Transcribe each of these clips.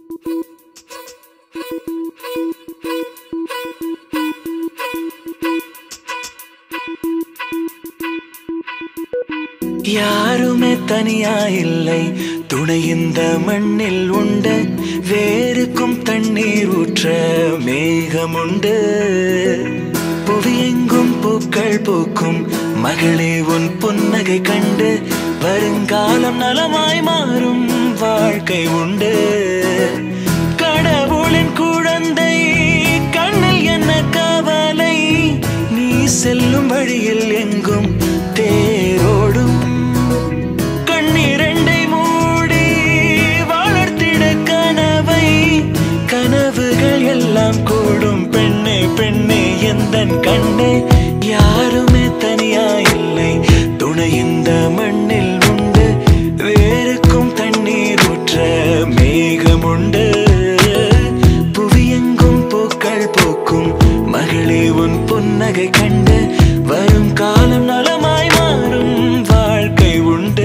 யாருமே தனியா இல்லை துணை இந்த மண்ணில் உண்டு வேருக்கும் தண்ணீர் ஊற்ற மேகம் உண்டு புவியெங்கும் பூக்கள் பூக்கும் மகளே உன் புன்னகை கண்டு வருங்காலம் நலமாய் மாறும் வாழ்க்கை உண்டு கடவுளின் குழந்தை கண்ணில் என்ன கவலை நீ செல்லும் வழியில் எங்கும் தேரோடும் கண்ணிரண்டை மூடி வளர்த்திட கனவை கனவுகள் எல்லாம் கூடும் பெண்ணே பெண்ணே எந்தன் கண்ணே யாருமே தனியா இல்லை துணை இந்த மண்ணில் உண்டு வேருக்கும் தண்ணீர் ஊற்ற மேகம் உண்டு புவியெங்கும் பூக்கள் பூக்கும் மகளே உன் புன்னகை கண்டு வரும் காலம் நலமாய் மாறும் வாழ்க்கை உண்டு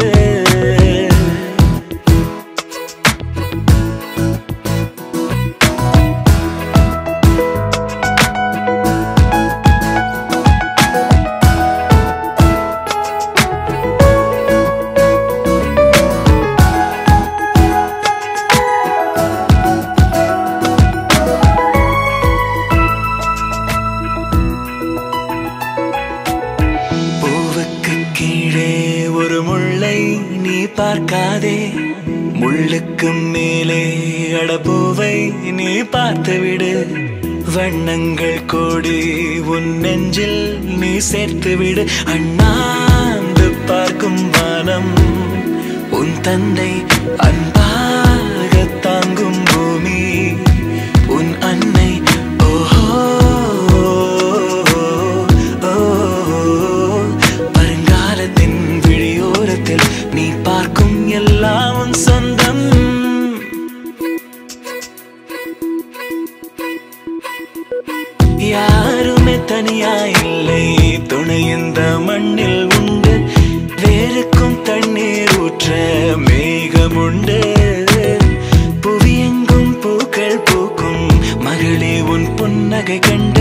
பூவுக்கு கீழே ஒரு முள்ளை நீ பார்க்காதே முள்ளுக்கு மேலே அடப்பூவை நீ பார்த்து விடு வண்ணங்கள் கோடி உன் நெஞ்சில் நீ சேர்த்து விடு அண்ணாந்து பார்க்கும் வானம் உன் தந்தை அன்பாக தாங்கும் பூமி உன் அன்னை ஓஹோ ஓ, வருங்காலத்தின் விழியோரத்தில் நீ பார்க்கும் எல்லாம் உன் சொந்தம் யாருமே தனியா இல்லை துணை இந்த மண்ணில் உண்டு வேருக்கும் தண்ணீர் ஊற்ற மேகம் உண்டு புவியெங்கும் பூக்கள் பூக்கும் மகளே உன் புன்னகை கண்டு